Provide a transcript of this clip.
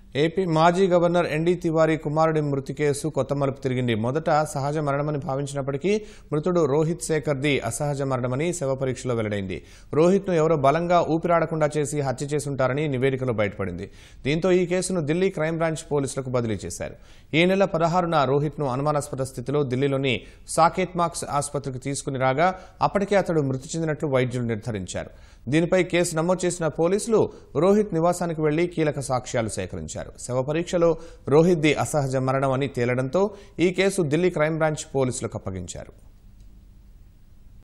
AP మాజీ governor ND Tiwari కుమారుడి మృతి కేసు కొత్త మలుపు తిరిగింది మొదట సహజ మరణమని భావించినప్పటికీ మృతుడు రోహిత్ శేఖర్ది అసహజ మరణమని శవ పరీక్షలో వెల్లడైంది రోహిత్ను ఎవరో బలంగా ఊపిరాడకుండా చేసి హత్య చేసుంటారని నివేదికలో బయటపడింది దీంతో ఈ కేసును ఢిల్లీ క్రైమ్ బ్రాంచ్ పోలీసులకు బదిలీ చేశారు ఈ నెల పదహారున రోహిత్ను అనుమానాస్పద స్థితిలో ఢిల్లీలోని సాకేత్ మార్క్స్ ఆసుపత్రికి తీసుకుని రాగా అప్పటికే అతడు మృతి చెందినట్లు వైద్యులు నిర్ధారించారు దీనిపై కేసు నమోదు చేసిన పోలీసులు రోహిత్ నివాసానికి వెళ్లి కీలక సాక్ష్యాలు సేకరించారు శవ పరీక్షలో రోహిత్ది అసహజ మరణం అని తేలడంతో ఈ కేసు ఢిల్లీ క్రైమ్ బ్రాంచ్ పోలీసులకు అప్పగించారు